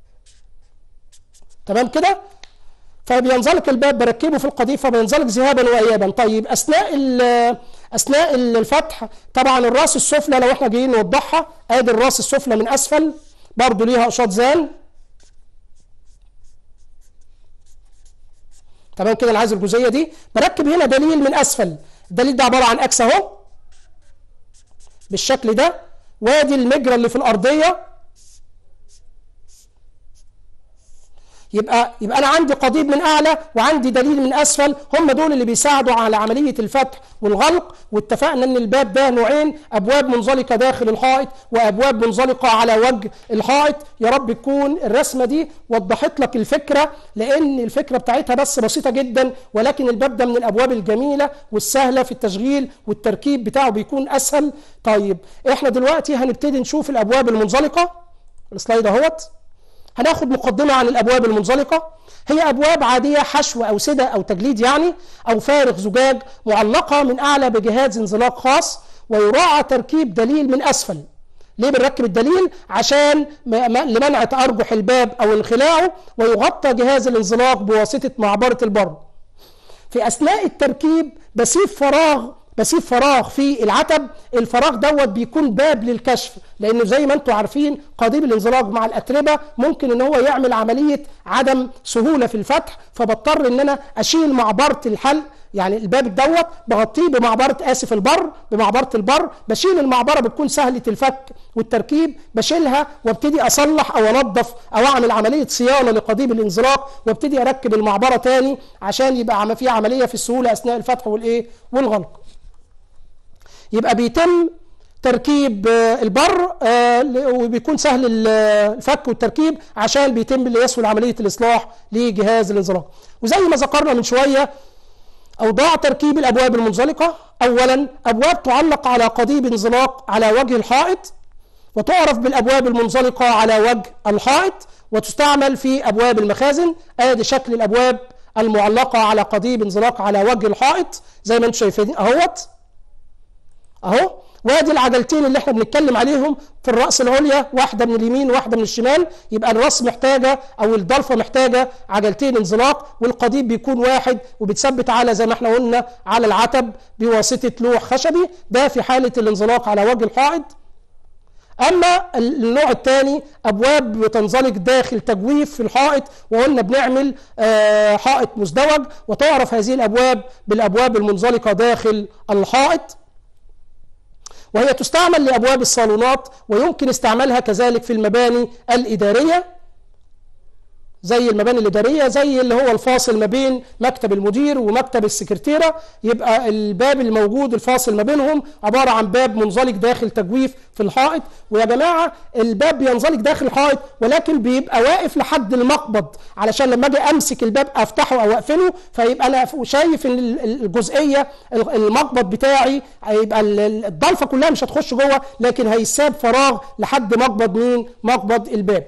تمام كده فبينزلق الباب بركبه في القضيب فبينزلق ذهابا وايابا طيب اثناء اثناء الفتح طبعا الراس السفلى لو احنا جايين نوضحها ادي الراس السفلى من اسفل برضو ليها قشاط زان تمام كده انا عايز الجزئيه دي بركب هنا دليل من اسفل الدليل ده عباره عن اكس اهو بالشكل ده وادي المجرى اللي في الارضيه يبقى يبقى انا عندي قضيب من اعلى وعندي دليل من اسفل هم دول اللي بيساعدوا على عمليه الفتح والغلق واتفقنا ان الباب ده نوعين ابواب منزلقه داخل الحائط وابواب منزلقه على وجه الحائط يا رب تكون الرسمه دي وضحت لك الفكره لان الفكره بتاعتها بس بسيطه جدا ولكن الباب ده من الابواب الجميله والسهله في التشغيل والتركيب بتاعه بيكون اسهل طيب احنا دلوقتي هنبتدي نشوف الابواب المنزلقه السلايد اهوت هناخد مقدمة عن الأبواب المنزلقة هي أبواب عادية حشو أو سدة أو تجليد يعني أو فارغ زجاج معلقة من أعلى بجهاز انزلاق خاص ويراعى تركيب دليل من أسفل ليه بنركب الدليل عشان لمنع تأرجح الباب أو انخلاعه ويغطى جهاز الانزلاق بواسطة معبرة البر في أثناء التركيب بسيب فراغ بسيب فراغ في العتب الفراغ دوت بيكون باب للكشف لانه زي ما انتم عارفين قضيب الانزلاق مع الاتربه ممكن ان هو يعمل عمليه عدم سهوله في الفتح فبضطر ان انا اشيل معبره الحلق يعني الباب دوت بغطيه بمعبره اسف البر بمعبره البر بشيل المعبره بتكون سهله الفك والتركيب بشيلها وابتدي اصلح او انظف او اعمل عمليه صيانه لقضيب الانزلاق وابتدي اركب المعبره تاني عشان يبقى عم- في عمليه في السهوله اثناء الفتح والايه والغلق يبقى بيتم تركيب آه، البر آه، ل- وبيكون سهل ال- الفك والتركيب عشان بيتم ليسهل عمليه الاصلاح لجهاز الانزلاق وزي ما ذكرنا من شويه اوضاع تركيب الابواب المنزلقه اولا ابواب تعلق على قضيب انزلاق على وجه الحائط وتعرف بالابواب المنزلقه على وجه الحائط وتستعمل في ابواب المخازن ادي شكل الابواب المعلقه على قضيب انزلاق على وجه الحائط زي ما انتم شايفين اهوت اهو وادي العجلتين اللي احنا بنتكلم عليهم في الراس العليا واحده من اليمين وواحده من الشمال يبقى الراس محتاجه او الضلفه محتاجه عجلتين انزلاق والقضيب بيكون واحد وبيتثبت على زي ما احنا قلنا على العتب بواسطه لوح خشبي ده في حاله الانزلاق على وجه الحائط اما النوع الثاني ابواب بتنزلق داخل تجويف في الحائط وقلنا بنعمل آه، حائط مزدوج وتعرف هذه الابواب بالابواب المنزلقه داخل الحائط وهي تستعمل لابواب الصالونات ويمكن استعمالها كذلك في المباني الاداريه زي المباني الاداريه زي اللي هو الفاصل ما بين مكتب المدير ومكتب السكرتيره يبقى الباب الموجود الفاصل ما بينهم عباره عن باب منزلق داخل تجويف في الحائط ويا جماعه الباب بينزلق داخل الحائط ولكن بيبقى واقف لحد المقبض علشان لما اجي امسك الباب افتحه او اقفله فيبقى انا شايف ان ال- ال- الجزئيه ال- المقبض بتاعي هيبقى ال- ال- الضلفه كلها مش هتخش جوه لكن هيساب فراغ لحد مقبض مين مقبض الباب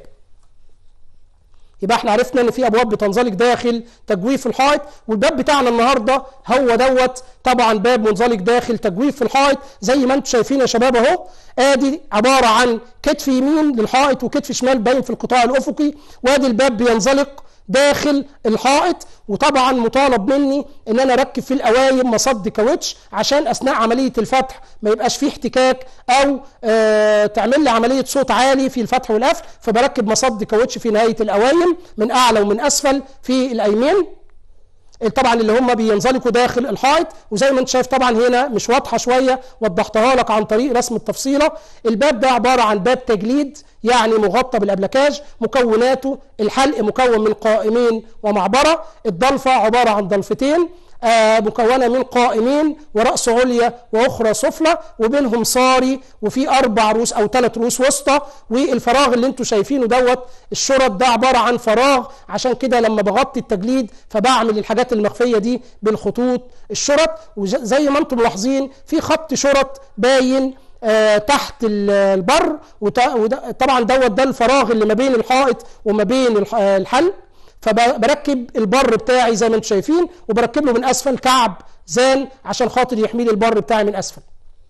يبقى احنا عرفنا ان في ابواب بتنزلق داخل تجويف الحائط والباب بتاعنا النهارده هو دوت طبعا باب منزلق داخل تجويف في الحائط زي ما انتم شايفين يا شباب اهو ادي عباره عن كتف يمين للحائط وكتف شمال باين في القطاع الافقي وادي الباب بينزلق داخل الحائط وطبعا مطالب مني ان انا اركب في القوايم مصد كاوتش عشان اثناء عمليه الفتح ما يبقاش فيه احتكاك او آه تعمل لي عمليه صوت عالي في الفتح والقفل فبركب مصد كاوتش في نهايه القوايم من اعلى ومن اسفل في الايمين طبعا اللي هم بينزلقوا داخل الحائط وزي ما انت شايف طبعا هنا مش واضحه شويه وضحتها لك عن طريق رسم التفصيله الباب ده عباره عن باب تجليد يعني مغطى بالابلكاج مكوناته الحلق مكون من قائمين ومعبره الضلفه عباره عن ضلفتين آه، مكونه من قائمين وراس عليا واخرى سفلى وبينهم صاري وفي اربع رؤوس او ثلاث رؤوس وسطى والفراغ اللي انتم شايفينه دوت الشرط ده عباره عن فراغ عشان كده لما بغطي التجليد فبعمل الحاجات المخفيه دي بالخطوط الشرط وزي ما انتم ملاحظين في خط شرط باين آه، تحت ال- البر وط- وده- طبعا دوت ده الفراغ اللي ما بين الحائط وما بين الح- آه، الحلق فبركب البر بتاعي زي ما انتم شايفين وبركب له من اسفل كعب زان عشان خاطر يحمي لي البر بتاعي من اسفل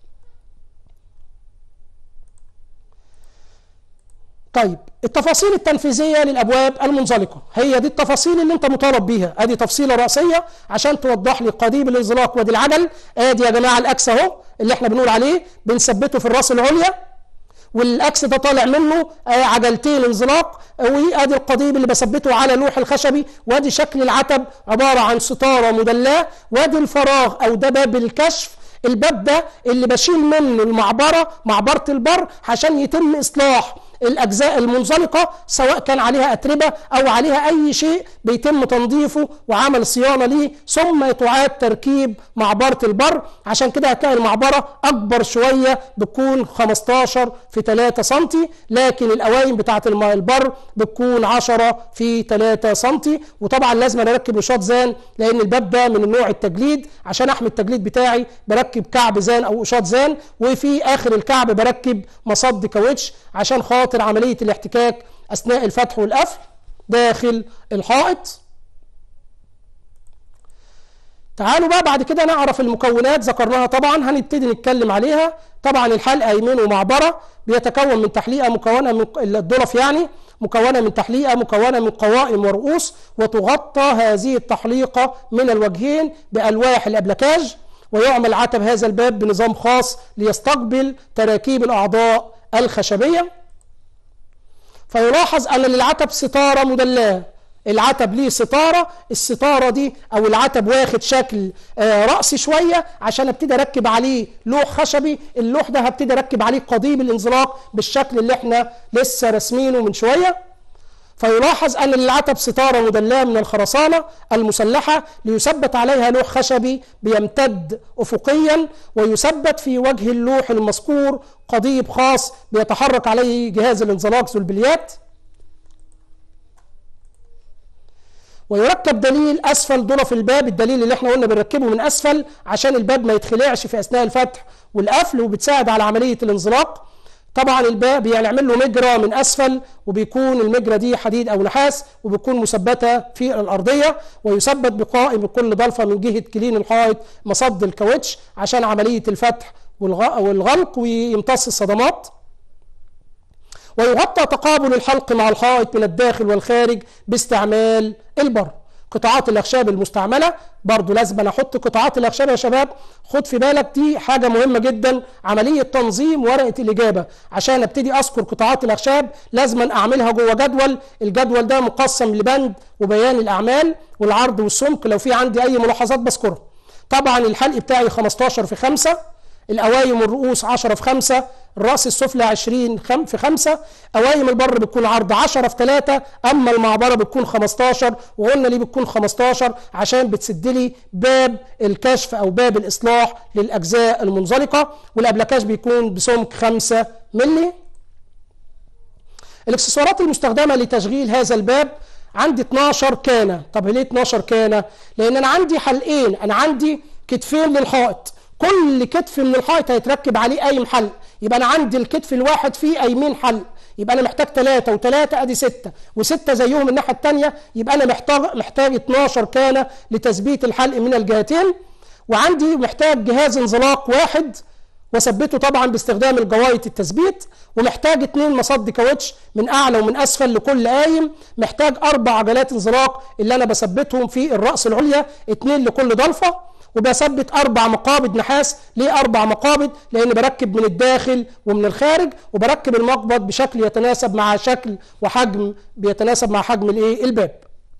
طيب التفاصيل التنفيذيه للابواب المنزلقه هي دي التفاصيل اللي انت مطالب بيها ادي تفصيله راسيه عشان توضح لي قضيب الانزلاق وادي العجل ادي يا جماعه الاكس اهو اللي احنا بنقول عليه بنثبته في الراس العليا والاكس ده طالع منه آه، عجلتين انزلاق وادي القضيب اللي بثبته على لوح الخشبي وادي شكل العتب عباره عن ستاره مدلاه وادي الفراغ او ده باب الكشف الباب ده اللي بشيل منه المعبره معبره البر عشان يتم اصلاح الاجزاء المنزلقه سواء كان عليها اتربه او عليها اي شيء بيتم تنظيفه وعمل صيانه ليه ثم تعاد تركيب معبره البر عشان كده هتلاقي المعبره اكبر شويه بتكون 15 في 3 سم لكن القوايم بتاعه الم- البر بتكون 10 في 3 سم وطبعا لازم أنا اركب رشاط زان لان الباب ده من النوع التجليد عشان احمي التجليد بتاعي بركب كعب زان او قشاط زان وفي اخر الكعب بركب مصد كاوتش عشان خاطر عمليه الاحتكاك اثناء الفتح والقفل داخل الحائط تعالوا بقى بعد كده نعرف المكونات ذكرناها طبعا هنبتدي نتكلم عليها طبعا الحلقه يمين ومعبره بيتكون من تحليقه مكونه من الضلف يعني مكونه من تحليقه مكونه من قوائم ورؤوس وتغطى هذه التحليقه من الوجهين بالواح الابلكاج ويعمل عتب هذا الباب بنظام خاص ليستقبل تراكيب الاعضاء الخشبيه فيلاحظ ان للعتب ستاره مدلاه العتب ليه ستارة الستارة دي او العتب واخد شكل آه رأسي شوية عشان ابتدي اركب عليه لوح خشبي اللوح ده هبتدي اركب عليه قضيب الانزلاق بالشكل اللي احنا لسه راسمينه من شوية فيلاحظ أن للعتب ستارة مدلاه من الخرسانة المسلحة ليثبت عليها لوح خشبي بيمتد أفقيا ويثبت في وجه اللوح المذكور قضيب خاص بيتحرك عليه جهاز الانزلاق ذو البليات ويركب دليل اسفل ضلف الباب الدليل اللي احنا قلنا بنركبه من اسفل عشان الباب ما يتخلعش في اثناء الفتح والقفل وبتساعد على عمليه الانزلاق طبعا الباب بيعمل له مجرى من اسفل وبيكون المجرى دي حديد او نحاس وبتكون مثبته في الارضيه ويثبت بقائم كل ضلفه من جهه كلين الحائط مصد الكاوتش عشان عمليه الفتح والغلق ويمتص الصدمات ويغطى تقابل الحلق مع الحائط من الداخل والخارج باستعمال البر قطاعات الاخشاب المستعمله برضو لازم أنا احط قطاعات الاخشاب يا شباب خد في بالك دي حاجه مهمه جدا عمليه تنظيم ورقه الاجابه عشان ابتدي اذكر قطاعات الاخشاب لازم اعملها جوه جدول الجدول ده مقسم لبند وبيان الاعمال والعرض والسمك لو في عندي اي ملاحظات بذكرها طبعا الحلق بتاعي 15 في 5 القوايم والرؤوس 10 في 5 الراس السفلى 20 خم في 5 قوايم البر بتكون عرض 10 في 3 اما المعبره بتكون 15 وقلنا ليه بتكون 15 عشان بتسد لي باب الكشف او باب الاصلاح للاجزاء المنزلقه والابلكاش بيكون بسمك 5 مللي الاكسسوارات المستخدمه لتشغيل هذا الباب عندي 12 كانه طب ليه 12 كانه لان انا عندي حلقين انا عندي كتفين للحائط كل كتف من الحائط هيتركب عليه اي حلق يبقى انا عندي الكتف الواحد فيه ايمين حلق يبقى انا محتاج ثلاثة وثلاثة ادي ستة وستة زيهم الناحية الثانية يبقى انا محتاج محتاج 12 كانة لتثبيت الحلق من الجهتين وعندي محتاج جهاز انزلاق واحد وثبته طبعا باستخدام الجوايط التثبيت ومحتاج اثنين مصد كاوتش من اعلى ومن اسفل لكل قايم محتاج اربع عجلات انزلاق اللي انا بثبتهم في الراس العليا اثنين لكل ضلفه وبثبت اربع مقابض نحاس ليه اربع مقابض لان بركب من الداخل ومن الخارج وبركب المقبض بشكل يتناسب مع شكل وحجم بيتناسب مع حجم الايه الباب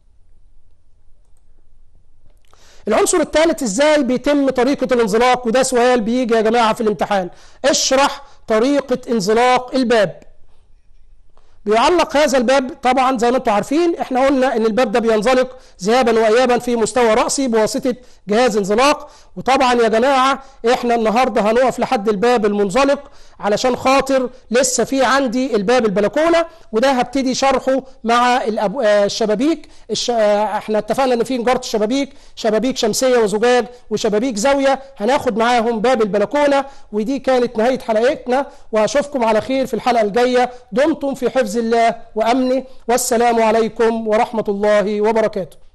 العنصر الثالث ازاي بيتم طريقة الانزلاق وده سؤال بيجي يا جماعة في الامتحان اشرح طريقة انزلاق الباب بيعلق هذا الباب طبعا زي ما انتم عارفين احنا قلنا ان الباب ده بينزلق ذهابا وايابا في مستوى راسي بواسطه جهاز انزلاق وطبعا يا جماعه احنا النهارده هنقف لحد الباب المنزلق علشان خاطر لسه في عندي الباب البلكونه وده هبتدي شرحه مع الشبابيك الش... احنا اتفقنا ان في نجاره الشبابيك شبابيك شمسيه وزجاج وشبابيك زاويه هناخد معاهم باب البلكونه ودي كانت نهايه حلقتنا واشوفكم على خير في الحلقه الجايه دمتم في حفظ الله وامنه والسلام عليكم ورحمه الله وبركاته